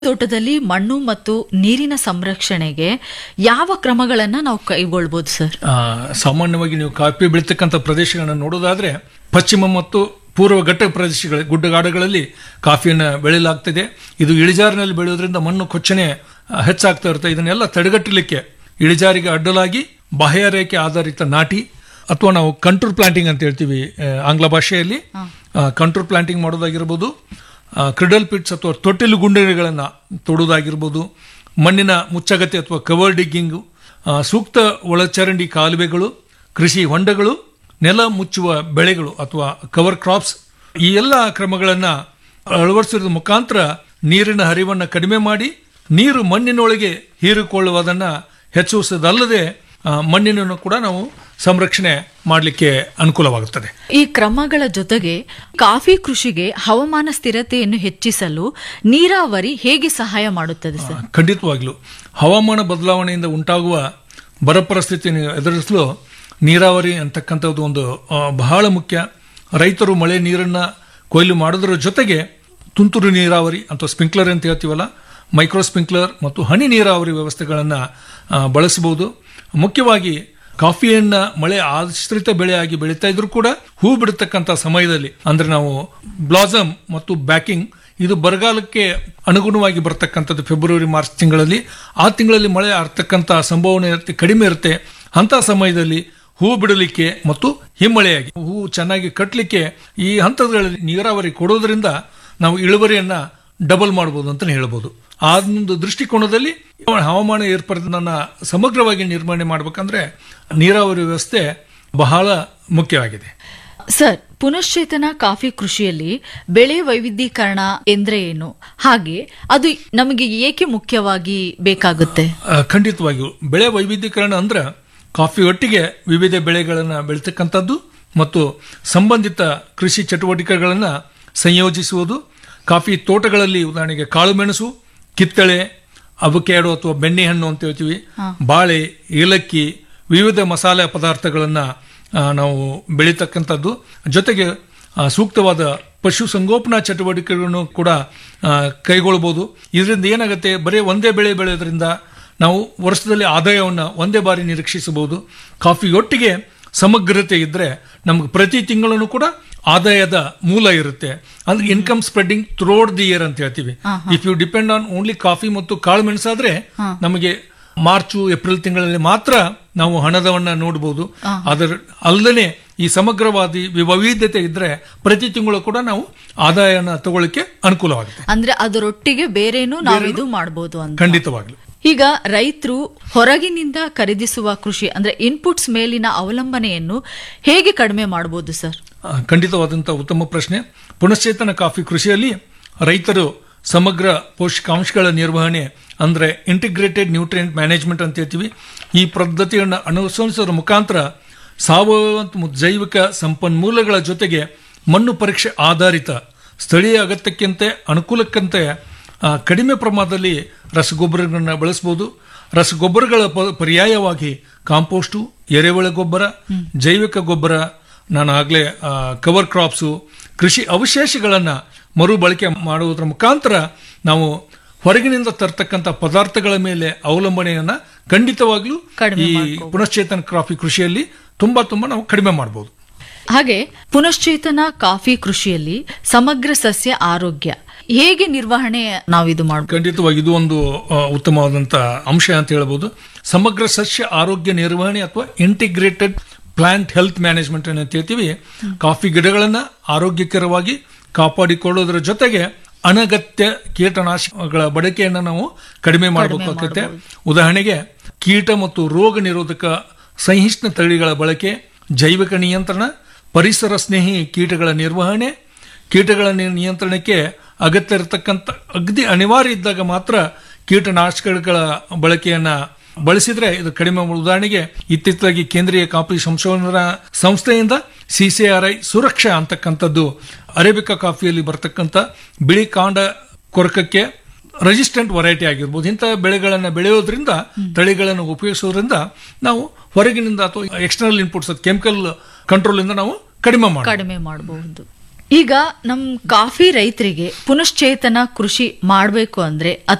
ತೋಟದಲ್ಲಿ ಮಣ್ಣು ಮತ್ತು ನೀರಿನ ಸಂರಕ್ಷಣೆಗೆ ಯಾವ ಕ್ರಮಗಳನ್ನ ನಾವು ಕೈಗೊಳ್ಬೋದು ಸರ್ ಆ, ಸಾಮಾನ್ಯವಾಗಿ ನೀವು ಕಾಫಿ ಬೆಳೀತಕ್ಕಂಥ ಪ್ರದೇಶಗಳನ್ನು ನೋಡೋದಾದ್ರೆ ಪಶ್ಚಿಮ ಮತ್ತು ಪೂರ್ವ ಘಟ್ಟ ಪ್ರದೇಶಗಳ ಗುಡ್ಡಗಾಡುಗಳಲ್ಲಿ ಕಾಫಿಯನ್ನು ಬೆಳೆಯಲಾಗ್ತದೆ ಇದು ಇಳಿಜಾರಿನಲ್ಲಿ ಬೆಳೆಯೋದ್ರಿಂದ ಮಣ್ಣು ಕೊಚ್ಚನೆ ಆ, ಹೆಚ್ಚಾಗ್ತಾ ಇರುತ್ತೆ ಇದನ್ನೆಲ್ಲ ತಡೆಗಟ್ಟಲಿಕ್ಕೆ ಇಳಿಜಾರಿಗೆ ಅಡ್ಡಲಾಗಿ ಬಾಹ್ಯ ರೇಖೆ ಆಧಾರಿತ ನಾಟಿ ಅಥವಾ ನಾವು ಕಂಟ್ರೋಲ್ ಪ್ಲಾಂಟಿಂಗ್ ಅಂತ ಹೇಳ್ತೀವಿ ಆ, ಆಂಗ್ಲ ಭಾಷೆಯಲ್ಲಿ ಕಂಟ್ರೋಲ್ ಪ್ಲಾಂಟಿಂಗ್ ಮಾಡೋದಾಗಿರ್ಬೋದು ಕ್ರಿಡಲ್ ಪಿಟ್ಸ್ ಅಥವಾ ತೊಟ್ಟಿಲು ಗುಂಡಿಗಳನ್ನು ತೊಡೋದಾಗಿರ್ಬೋದು ಮಣ್ಣಿನ ಮುಚ್ಚಗತೆ ಅಥವಾ ಕವರ್ ಡಿಗ್ಗಿಂಗು ಆ, ಸೂಕ್ತ ಒಳಚರಂಡಿ ಕಾಲುವೆಗಳು ಕೃಷಿ ಹೊಂಡಗಳು ನೆಲ ಮುಚ್ಚುವ ಬೆಳೆಗಳು ಅಥವಾ ಕವರ್ ಕ್ರಾಪ್ಸ್ ಈ ಎಲ್ಲ ಕ್ರಮಗಳನ್ನು ಅಳವಡಿಸಿದ ಮುಖಾಂತರ ನೀರಿನ ಹರಿವನ್ನು ಕಡಿಮೆ ಮಾಡಿ ನೀರು ಮಣ್ಣಿನೊಳಗೆ ಹೀರಿಕೊಳ್ಳುವುದನ್ನು ಹೆಚ್ಚಿಸುವುದಲ್ಲದೆ ಆ, ಮಣ್ಣಿನನ್ನು ಕೂಡ ನಾವು ಸಂರಕ್ಷಣೆ ಮಾಡಲಿಕ್ಕೆ ಅನುಕೂಲವಾಗುತ್ತದೆ ಈ ಕ್ರಮಗಳ ಜೊತೆಗೆ ಕಾಫಿ ಕೃಷಿಗೆ ಹವಾಮಾನ ಸ್ಥಿರತೆಯನ್ನು ಹೆಚ್ಚಿಸಲು ನೀರಾವರಿ ಹೇಗೆ ಸಹಾಯ ಮಾಡುತ್ತದೆ ಸರ್ ಖಂಡಿತವಾಗ್ಲೂ ಹವಾಮಾನ ಬದಲಾವಣೆಯಿಂದ ಉಂಟಾಗುವ ಬರ ಪರಿಸ್ಥಿತಿಯನ್ನು ಎದುರಿಸಲು ನೀರಾವರಿ ಅಂತಕ್ಕಂಥದ್ದು ಒಂದು ಆ, ಬಹಳ ಮುಖ್ಯ ರೈತರು ಮಳೆ ನೀರನ್ನು ಕೊಯ್ಲು ಮಾಡೋದ್ರ ಜೊತೆಗೆ ತುಂತುರು ನೀರಾವರಿ ಅಥವಾ ಸ್ಪ್ರಿಂಕ್ಲರ್ ಅಂತ ಹೇಳ್ತೀವಲ್ಲ ಮೈಕ್ರೋ ಸ್ಪ್ರಿಂಕ್ಲರ್ ಮತ್ತು ಹನಿ ನೀರಾವರಿ ವ್ಯವಸ್ಥೆಗಳನ್ನು ಬಳಸಬಹುದು ಮುಖ್ಯವಾಗಿ ಕಾಫಿಯನ್ನ ಮಳೆ ಆಶ್ರಿತ ಬೆಳೆಯಾಗಿ ಬೆಳೀತಾ ಇದ್ರೂ ಕೂಡ ಹೂ ಬಿಡತಕ್ಕಂಥ ಸಮಯದಲ್ಲಿ ಅಂದ್ರೆ ನಾವು ಬ್ಲಾಸಮ್ ಮತ್ತು ಬ್ಯಾಕಿಂಗ್ ಇದು ಬರಗಾಲಕ್ಕೆ ಅನುಗುಣವಾಗಿ ಬರ್ತಕ್ಕಂಥದ್ದು ಫೆಬ್ರವರಿ ಮಾರ್ಚ್ ತಿಂಗಳಲ್ಲಿ ಆ ತಿಂಗಳಲ್ಲಿ ಮಳೆ ಆಗ್ತಕ್ಕಂಥ ಸಂಭಾವನೆ ಇರುತ್ತೆ ಕಡಿಮೆ ಇರುತ್ತೆ ಅಂತ ಸಮಯದಲ್ಲಿ ಹೂ ಬಿಡಲಿಕ್ಕೆ ಮತ್ತು ಹಿಮ್ಮಳೆಯಾಗಿ ಹೂ ಚೆನ್ನಾಗಿ ಕಟ್ಟಲಿಕ್ಕೆ ಈ ಹಂತಗಳಲ್ಲಿ ನೀರಾವರಿ ಕೊಡೋದ್ರಿಂದ ನಾವು ಇಳುವರಿಯನ್ನ ಡಬಲ್ ಮಾಡಬಹುದು ಅಂತ ಹೇಳ್ಬೋದು ಆ ಒಂದು ದೃಷ್ಟಿಕೋನದಲ್ಲಿ ಹವಾಮಾನ ಏರ್ಪಡಿನ ಸಮಗ್ರವಾಗಿ ನಿರ್ವಹಣೆ ಮಾಡಬೇಕಂದ್ರೆ ನೀರಾವರಿ ವ್ಯವಸ್ಥೆ ಬಹಳ ಮುಖ್ಯವಾಗಿದೆ ಸರ್ ಪುನಶ್ಚೇತನ ಕಾಫಿ ಕೃಷಿಯಲ್ಲಿ ಬೆಳೆ ವೈವಿಧ್ಯೀಕರಣ ಎಂದ್ರೆ ಏನು ಹಾಗೆ ಅದು ನಮಗೆ ಏಕೆ ಮುಖ್ಯವಾಗಿ ಬೇಕಾಗುತ್ತೆ ಆ, ಖಂಡಿತವಾಗಿಯೂ ಬೆಳೆ ವೈವಿಧ್ಯೀಕರಣ ಅಂದ್ರೆ ಕಾಫಿ ಒಟ್ಟಿಗೆ ವಿವಿಧ ಬೆಳೆಗಳನ್ನು ಬೆಳೀತಕ್ಕಂಥದ್ದು ಮತ್ತು ಸಂಬಂಧಿತ ಕೃಷಿ ಚಟುವಟಿಕೆಗಳನ್ನು ಸಂಯೋಜಿಸುವುದು ಕಾಫಿ ತೋಟಗಳಲ್ಲಿ ಉದಾಹರಣೆಗೆ ಕಾಳುಮೆಣಸು ಕಿತ್ತಳೆ ಅವಕ್ಯಾಡೋ ಅಥವಾ ಬೆಣ್ಣೆಹಣ್ಣು ಅಂತ ಹೇಳ್ತೀವಿ ಬಾಳೆ ಏಲಕ್ಕಿ ವಿವಿಧ ಮಸಾಲೆ ಪದಾರ್ಥಗಳನ್ನು ನಾವು ಬೆಳೀತಕ್ಕಂಥದ್ದು ಜೊತೆಗೆ ಆ, ಸೂಕ್ತವಾದ ಪಶು ಸಂಗೋಪನಾ ಚಟುವಟಿಕೆಗಳನ್ನು ಕೂಡ ಆ, ಕೈಗೊಳ್ಬೋದು ಇದರಿಂದ ಏನಾಗುತ್ತೆ ಬರೀ ಒಂದೇ ಬೆಳೆ ಬೆಳೆಯೋದ್ರಿಂದ ನಾವು ವರ್ಷದಲ್ಲಿ ಆದಾಯವನ್ನು ಒಂದೇ ಬಾರಿ ನಿರೀಕ್ಷಿಸಬಹುದು ಕಾಫಿ ಒಟ್ಟಿಗೆ ಸಮಗ್ರತೆ ಇದ್ರೆ ನಮ್ಗೆ ಪ್ರತಿ ತಿಂಗಳನ್ನು ಕೂಡ ಆದಾಯದ ಮೂಲ ಇರುತ್ತೆ ಅಂದ್ರೆ income spreading throughout the year ಅಂತ ಹೇಳ್ತೀವಿ if you depend on only coffee ಮತ್ತು ಕಾಳು ಮೆಣಸಾದ್ರೆ ನಮಗೆ ಮಾರ್ಚು ಏಪ್ರಿಲ್ ತಿಂಗಳಲ್ಲಿ ಮಾತ್ರ ನಾವು ಹಣದವನ್ನ ನೋಡಬಹುದು ಅದರ ಅಲ್ಲದೆ ಈ ಸಮಗ್ರವಾದಿ ವೈವಿಧ್ಯತೆ ಇದ್ರೆ ಪ್ರತಿ ತಿಂಗಳು ಕೂಡ ನಾವು ಆದಾಯನ ತಗೊಳ್ಳಿಕ್ಕೆ ಅನುಕೂಲವಾಗುತ್ತೆ ಅಂದ್ರೆ ಅದರೊಟ್ಟಿಗೆ ಬೇರೇನು ನಾವು ಇದು ಮಾಡಬಹುದು ಅಂತ ಖಂಡಿತವಾಗ್ಲು ಈಗ ರೈತರು ಹೊರಗಿನಿಂದ ಖರೀದಿಸುವ ಕೃಷಿ ಅಂದ್ರೆ ಇನ್ಪುಟ್ಸ್ ಮೇಲಿನ ಅವಲಂಬನೆಯನ್ನು ಹೇಗೆ ಕಡಿಮೆ ಮಾಡಬಹುದು ಸರ್ ಆ, ಖಂಡಿತವಾದಂಥ ಉತ್ತಮ ಪ್ರಶ್ನೆ ಪುನಶ್ಚೇತನ ಕಾಫಿ ಕೃಷಿಯಲ್ಲಿ ರೈತರು ಸಮಗ್ರ ಪೋಷಕಾಂಶಗಳ ನಿರ್ವಹಣೆ ಅಂದ್ರೆ ಇಂಟಿಗ್ರೇಟೆಡ್ ನ್ಯೂಟ್ರಿಯೆಂಟ್ ಮ್ಯಾನೇಜ್ಮೆಂಟ್ ಅಂತ ಹೇಳ್ತೀವಿ ಈ ಪದ್ಧತಿಯನ್ನು ಅನುಸರಿಸೋದ್ರ ಮುಖಾಂತರ ಸಾವಯವ ಮತ್ತು ಜೈವಿಕ ಸಂಪನ್ಮೂಲಗಳ ಜೊತೆಗೆ ಮಣ್ಣು ಪರೀಕ್ಷೆ ಆಧಾರಿತ ಸ್ಥಳೀಯ ಅಗತ್ಯಕ್ಕಿಂತ ಅನುಕೂಲಕ್ಕಂತೆ ಆ, ಕಡಿಮೆ ಪ್ರಮಾಣದಲ್ಲಿ ರಸಗೊಬ್ಬರಗಳನ್ನ ಬಳಸಬಹುದು ರಸಗೊಬ್ಬರಗಳ ಪ- ಪರ್ಯಾಯವಾಗಿ ಕಾಂಪೋಸ್ಟು ಎರೆಹುಳ ಗೊಬ್ಬರ ಜೈವಿಕ ಗೊಬ್ಬರ ನಾನು ಆಗಲೇ ಕವರ್ ಕ್ರಾಪ್ಸು ಕೃಷಿ ಅವಶೇಷಗಳನ್ನು ಮರುಬಳಕೆ ಮಾಡುವುದರ ಮುಖಾಂತರ ನಾವು ಹೊರಗಿನಿಂದ ತರ್ತಕ್ಕಂಥ ಪದಾರ್ಥಗಳ ಮೇಲೆ ಅವಲಂಬನೆಯನ್ನ ಖಂಡಿತವಾಗ್ಲೂ ಕಡಿಮೆ ಈ ಪುನಶ್ಚೇತನ ಕಾಫಿ ಕೃಷಿಯಲ್ಲಿ ತುಂಬಾ ತುಂಬಾ ನಾವು ಕಡಿಮೆ ಮಾಡಬಹುದು ಹಾಗೆ ಪುನಶ್ಚೇತನ ಕಾಫಿ ಕೃಷಿಯಲ್ಲಿ ಸಮಗ್ರ ಸಸ್ಯ ಆರೋಗ್ಯ ಹೇಗೆ ನಿರ್ವಹಣೆ ನಾವು ಇದು ಮಾಡಬಹುದು ಖಂಡಿತವಾಗಿ ಇದು ಒಂದು ಆ, ಉತ್ತಮವಾದಂತ ಅಂಶ ಅಂತ ಹೇಳ್ಬೋದು ಸಮಗ್ರ ಸಸ್ಯ ಆರೋಗ್ಯ ನಿರ್ವಹಣೆ ಅಥವಾ ಇಂಟಿಗ್ರೇಟೆಡ್ ಪ್ಲಾಂಟ್ ಹೆಲ್ತ್ ಮ್ಯಾನೇಜ್ಮೆಂಟ್ ಅಂತ ಹೇಳ್ತೀವಿ ಕಾಫಿ ಗಿಡಗಳನ್ನ ಆರೋಗ್ಯಕರವಾಗಿ ಕಾಪಾಡಿಕೊಳ್ಳೋದ್ರ ಜೊತೆಗೆ ಅನಗತ್ಯ ಕೀಟನಾಶಕಗಳ ಬಳಕೆಯನ್ನು ನಾವು ಕಡಿಮೆ ಮಾಡಬೇಕಾಗುತ್ತೆ ಉದಾಹರಣೆಗೆ ಕೀಟ ಮತ್ತು ರೋಗ ನಿರೋಧಕ ಸಹಿಷ್ಣು ತಳಿಗಳ ಬಳಕೆ ಜೈವಿಕ ನಿಯಂತ್ರಣ ಪರಿಸರ ಸ್ನೇಹಿ ಕೀಟಗಳ ನಿರ್ವಹಣೆ ಕೀಟಗಳ ನಿ- ನಿಯಂತ್ರಣಕ್ಕೆ ಅಗತ್ಯ ಇರತಕ್ಕಂಥ ಅಗದಿ ಅನಿವಾರ್ಯ ಇದ್ದಾಗ ಮಾತ್ರ ಕೀಟನಾಶಕಗಳ ಬಳಕೆಯನ್ನ ಬಳಸಿದ್ರೆ ಇದು ಕಡಿಮೆ ಮಾಡು- ಉದಾಹರಣೆಗೆ ಇತ್ತೀಚೆಗೆ ಕೇಂದ್ರೀಯ ಕಾಫಿ ಸಂಶೋಧನಾ ಸಂಸ್ಥೆಯಿಂದ ಸಿಸಿಆರ್ಐ ಸುರಕ್ಷಾ ಅಂತಕ್ಕಂಥದ್ದು ಅರೇಬಿಕಾ ಕಾಫಿಯಲ್ಲಿ ಬರ್ತಕ್ಕಂಥ ಬಿಳಿ ಕಾಂಡ ಕೊರಕಕ್ಕೆ ರೆಸಿಸ್ಟೆಂಟ್ ವೆರೈಟಿ ಆಗಿರ್ಬೋದು ಇಂಥ ಬೆಳೆಗಳನ್ನು ಬೆಳೆಯೋದ್ರಿಂದ ತಳಿಗಳನ್ನು ಉಪಯೋಗಿಸೋದ್ರಿಂದ ನಾವು ಹೊರಗಿನಿಂದ ಅಥವಾ ಎಕ್ಸ್ಟರ್ನಲ್ ಇನ್ಪುಟ್ಸ್ ಕೆಮಿಕಲ್ ಕಂಟ್ರೋಲ್ ಇಂದ ನಾವು ಕಡಿಮೆ ಮಾಡಬಹುದು ಕಡಿಮೆ ಮಾಡಬಹುದು ಈಗ ನಮ್ ಕಾಫಿ ರೈತರಿಗೆ ಪುನಶ್ಚೇತನ ಕೃಷಿ ಮಾಡಬೇಕು ಅಂದ್ರೆ